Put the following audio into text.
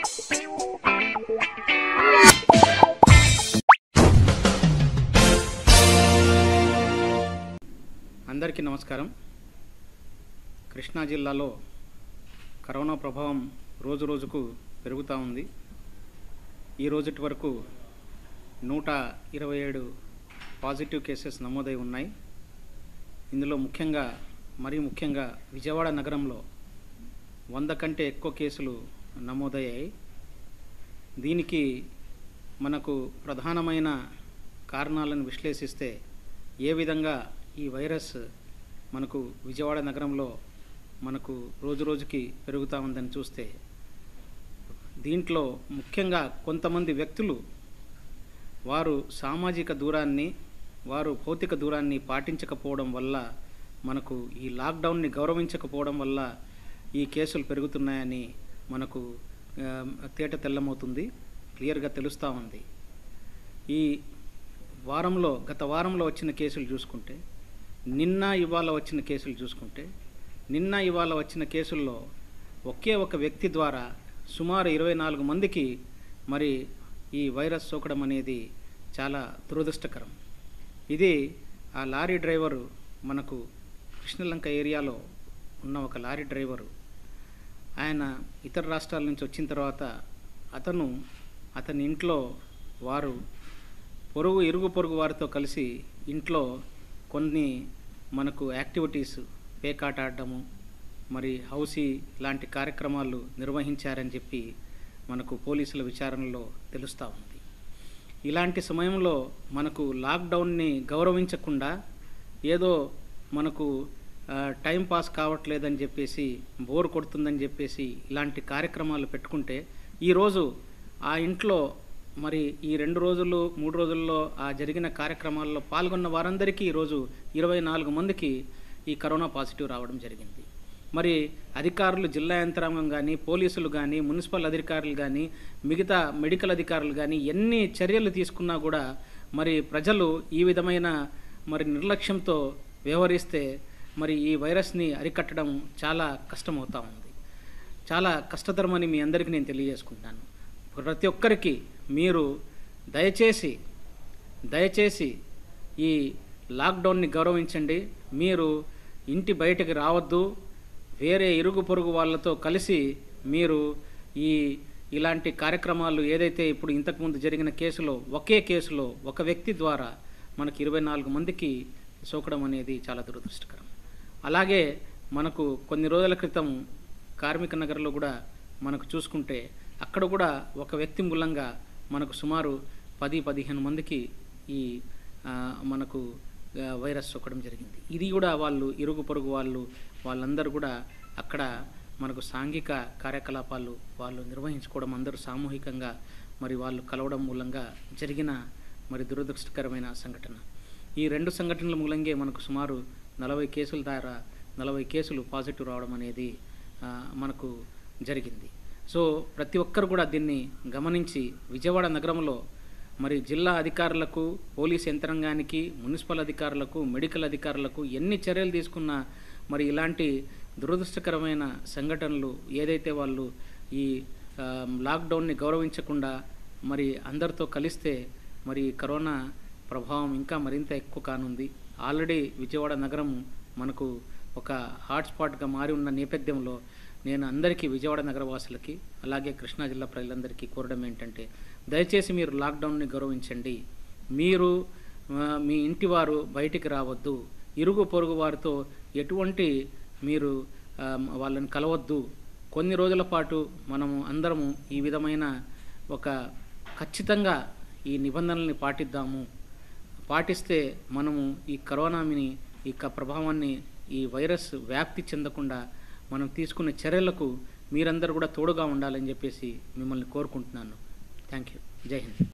అందరికీ నమస్కారం కృష్ణా జిల్లాలో కరోనా ప్రభావం రోజు రోజుకు పెరుగుతూ ఉంది ఈ రోజుటి వరకు నూట ఇరవై ఏడు పాజిటివ్ కేసెస్ నమోదై ఉన్నాయి ఇందులో ముఖ్యంగా మరీ ముఖ్యంగా విజయవాడ నగరంలో వంద కంటే ఎక్కువ కేసులు నమోదయ్యాయి దీనికి మనకు ప్రధానమైన కారణాలను విశ్లేషిస్తే ఏ విధంగా ఈ వైరస్ మనకు విజయవాడ నగరంలో మనకు రోజు రోజుకి పెరుగుతూ ఉందని చూస్తే దీంట్లో ముఖ్యంగా కొంతమంది వ్యక్తులు వారు సామాజిక దూరాన్ని వారు భౌతిక దూరాన్ని పాటించకపోవడం వల్ల మనకు ఈ లాక్డౌన్ని గౌరవించకపోవడం వల్ల ఈ కేసులు పెరుగుతున్నాయని మనకు ఆ, తేట తెల్లమవుతుంది క్లియర్గా తెలుస్తూ ఉంది ఈ వారంలో గత వారంలో వచ్చిన కేసులు చూసుకుంటే నిన్న ఇవాళ వచ్చిన కేసులు చూసుకుంటే నిన్న ఇవాళ వచ్చిన కేసుల్లో ఒకే ఒక వ్యక్తి ద్వారా సుమారు ఇరవై నాలుగు మందికి మరి ఈ వైరస్ సోకడం అనేది చాలా దురదృష్టకరం ఇది ఆ లారీ డ్రైవరు మనకు కృష్ణలంక ఏరియాలో ఉన్న ఒక లారీ డ్రైవరు ఆయన ఇతర రాష్ట్రాల నుంచి వచ్చిన తర్వాత అతను అతని ఇంట్లో వారు పొరుగు ఇరుగు పొరుగు వారితో కలిసి ఇంట్లో కొన్ని మనకు యాక్టివిటీస్ పేకాట ఆడడము మరి హౌసీ లాంటి కార్యక్రమాలు నిర్వహించారని చెప్పి మనకు పోలీసుల విచారణలో తెలుస్తూ ఉంది ఇలాంటి సమయంలో మనకు లాక్డౌన్ని గౌరవించకుండా ఏదో మనకు ఆ, టైం పాస్ కావట్లేదని చెప్పేసి బోర్ కొడుతుందని చెప్పేసి ఇలాంటి కార్యక్రమాలు పెట్టుకుంటే ఈరోజు ఆ ఇంట్లో మరి ఈ రెండు రోజులు మూడు రోజుల్లో ఆ జరిగిన కార్యక్రమాల్లో పాల్గొన్న వారందరికీ ఈరోజు ఇరవై నాలుగు మందికి ఈ కరోనా పాజిటివ్ రావడం జరిగింది మరి అధికారులు జిల్లా యంత్రాంగం కానీ పోలీసులు కానీ మున్సిపల్ అధికారులు కానీ మిగతా మెడికల్ అధికారులు కానీ ఎన్ని చర్యలు తీసుకున్నా కూడా మరి ప్రజలు ఈ విధమైన మరి నిర్లక్ష్యంతో వ్యవహరిస్తే మరి ఈ వైరస్ని అరికట్టడం చాలా కష్టమవుతా ఉంది చాలా కష్టతరమని మీ అందరికీ నేను తెలియజేసుకుంటాను ప్రతి ఒక్కరికి మీరు దయచేసి దయచేసి ఈ లాక్డౌన్ని గౌరవించండి మీరు ఇంటి బయటకు రావద్దు వేరే ఇరుగు పొరుగు వాళ్ళతో కలిసి మీరు ఈ ఇలాంటి కార్యక్రమాలు ఏదైతే ఇప్పుడు ఇంతకుముందు జరిగిన కేసులో ఒకే కేసులో ఒక వ్యక్తి ద్వారా మనకి ఇరవై నాలుగు మందికి సోకడం అనేది చాలా దురదృష్టకరం అలాగే మనకు కొన్ని రోజుల క్రితం కార్మిక నగర్లో కూడా మనకు చూసుకుంటే అక్కడ కూడా ఒక వ్యక్తి మూలంగా మనకు సుమారు పది పదిహేను మందికి ఈ ఆ, మనకు ఆ, వైరస్ సోకడం జరిగింది ఇది కూడా వాళ్ళు ఇరుగు పొరుగు వాళ్ళు వాళ్ళందరూ కూడా అక్కడ మనకు సాంఘిక కార్యకలాపాలు వాళ్ళు నిర్వహించుకోవడం అందరూ సామూహికంగా మరి వాళ్ళు కలవడం మూలంగా జరిగిన మరి దురదృష్టకరమైన సంఘటన ఈ రెండు సంఘటనల మూలంగా మనకు సుమారు నలభై కేసుల ద్వారా నలభై కేసులు పాజిటివ్ రావడం అనేది ఆ, మనకు జరిగింది సో ప్రతి ఒక్కరు కూడా దీన్ని గమనించి విజయవాడ నగరంలో మరి జిల్లా అధికారులకు పోలీస్ యంత్రాంగానికి మున్సిపల్ అధికారులకు మెడికల్ అధికారులకు ఎన్ని చర్యలు తీసుకున్నా మరి ఇలాంటి దురదృష్టకరమైన సంఘటనలు ఏదైతే వాళ్ళు ఈ ఆ, లాక్డౌన్ని గౌరవించకుండా మరి అందరితో కలిస్తే మరి కరోనా ప్రభావం ఇంకా మరింత ఎక్కువ కానుంది ఆల్రెడీ విజయవాడ నగరం మనకు ఒక హాట్స్పాట్గా మారి ఉన్న నేపథ్యంలో నేను అందరికీ విజయవాడ నగరవాసులకి అలాగే కృష్ణా జిల్లా ప్రజలందరికీ కోరడం ఏంటంటే దయచేసి మీరు లాక్డౌన్ని గౌరవించండి మీరు ఆ, మీ ఇంటి వారు బయటికి రావద్దు ఇరుగు పొరుగు వారితో ఎటువంటి మీరు ఆ, వాళ్ళని కలవద్దు కొన్ని రోజుల పాటు మనము అందరము ఈ విధమైన ఒక ఖచ్చితంగా ఈ నిబంధనల్ని పాటిద్దాము పాటిస్తే మనము ఈ కరోనాని ఈ క- ప్రభావాన్ని ఈ వైరస్ వ్యాప్తి చెందకుండా మనం తీసుకునే చర్యలకు మీరందరూ కూడా తోడుగా ఉండాలని చెప్పేసి మిమ్మల్ని కోరుకుంటున్నాను థ్యాంక్ యూ జై హింద్